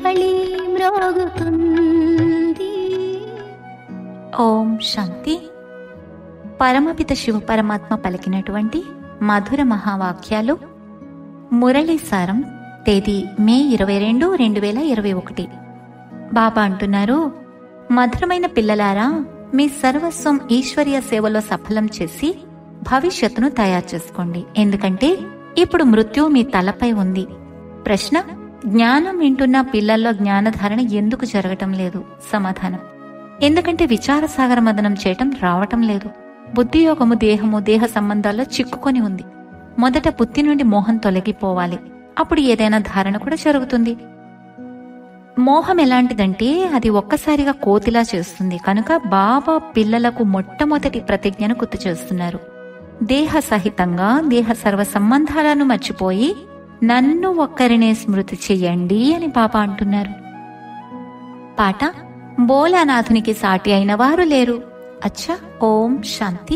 మురళి మ్రోగుతుంది ఓం శాంతి పరమపిత శివ పరమాత్మ పలికినటువంటి మధుర మహావాక్యాలు మురళీ సారం తేదీ మే ఇరవై రెండు రెండు వేల ఇరవై ఒకటి బాబా అంటున్నారు మధురమైన పిల్లలారా మీ సర్వస్వం ఈశ్వరీయ సేవలో సఫలం చేసి భవిష్యత్తును తయారు చేసుకోండి ఎందుకంటే ఇప్పుడు మృత్యు మీ తలపై ఉంది ప్రశ్న జ్ఞానం వింటున్న పిల్లల్లో జ్ఞానధారణ ఎందుకు జరగటం లేదు సమాధానం ఎందుకంటే విచారసాగర మదనం చేయటం రావటం లేదు బుద్ధియోగము దేహము దేహ సంబంధాల్లో చిక్కుకొని ఉంది మొదట బుద్ధి నుండి మోహం తొలగిపోవాలి అప్పుడు ఏదైనా ధారణ కూడా జరుగుతుంది మోహం ఎలాంటిదంటే అది ఒక్కసారిగా కోతిలా చేస్తుంది కనుక బాబా పిల్లలకు మొట్టమొదటి ప్రతిజ్ఞను గుర్తు చేస్తున్నారు దేహ సహితంగా దేహ సర్వ సంబంధాలను మర్చిపోయి నన్ను ఒక్కరినే స్మృతి చెయ్యండి అని బాబా అంటున్నారు పాట బోలానాథునికి సాటి అయిన వారు లేరు అచ్చా ఓం శాంతి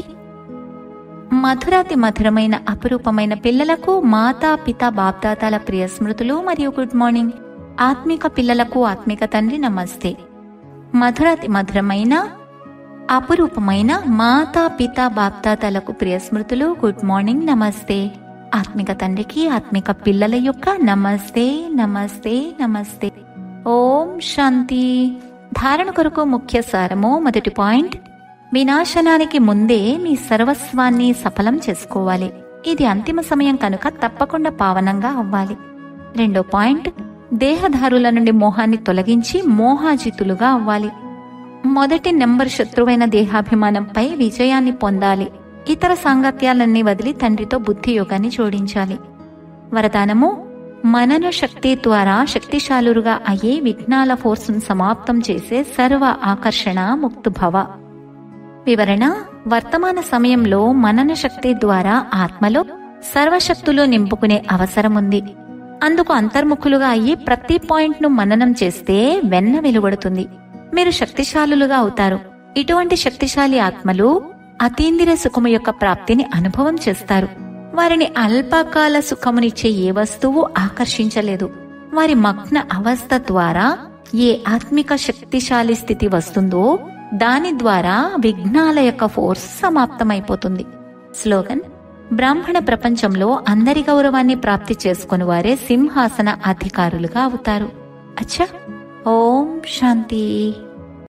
మధురాతి మధురమైన అపురూపమైన పిల్లలకు మాతా పిత బాప్దాతాల ప్రియ స్మృతులు మరియు గుడ్ మార్నింగ్ ఆత్మిక పిల్లలకు ఆత్మిక తండ్రి నమస్తే మధురాతి మధురమైన అపురూపమైన మాతా పిత బాప్దాతాలకు ప్రియ స్మృతులు గుడ్ మార్నింగ్ నమస్తే ఆత్మిక తండ్రికి ఆత్మిక పిల్లల యొక్క నమస్తే నమస్తే నమస్తే ఓం శాంతి ధారణ కొరకు ముఖ్య సారము మొదటి పాయింట్ వినాశనానికి ముందే మీ సర్వస్వాన్ని సఫలం చేసుకోవాలి ఇది అంతిమ సమయం కనుక తప్పకుండా పావనంగా అవ్వాలి రెండో పాయింట్ దేహధారుల నుండి మోహాన్ని తొలగించి మోహాజితులుగా అవ్వాలి మొదటి నెంబర్ శత్రువైన దేహాభిమానంపై విజయాన్ని పొందాలి ఇతర సాంగత్యాలన్నీ వదిలి తండ్రితో బుద్ధి యోగాన్ని జోడించాలి వరదానము మనన శక్తి ద్వారా శక్తిశాలురుగా అయ్యే విఘ్నాల ఫోర్సును సమాప్తం చేసే సర్వ ఆకర్షణ ముక్తుభవ వివరణ వర్తమాన సమయంలో మనన శక్తి ద్వారా ఆత్మలో సర్వశక్తులు నింపుకునే అవసరముంది అందుకు అంతర్ముఖులుగా అయ్యి ప్రతి పాయింట్ ను మననం చేస్తే వెన్న వెలువడుతుంది మీరు శక్తిశాలులుగా అవుతారు ఇటువంటి శక్తిశాలి ఆత్మలు అతీంద్రియ సుఖము యొక్క ప్రాప్తిని అనుభవం చేస్తారు వారిని అల్పకాల సుఖమునిచ్చే ఏ వస్తువు ఆకర్షించలేదు వారి మగ్న అవస్థ ద్వారా ఏ ఆత్మిక శక్తిశాలి స్థితి వస్తుందో దాని ద్వారా విఘ్నాల యొక్క ఫోర్స్ సమాప్తమైపోతుంది స్లోగన్ బ్రాహ్మణ ప్రపంచంలో అందరి గౌరవాన్ని ప్రాప్తి చేసుకుని వారే సింహాసన అధికారులుగా అవుతారు అచ్చా ఓం శాంతి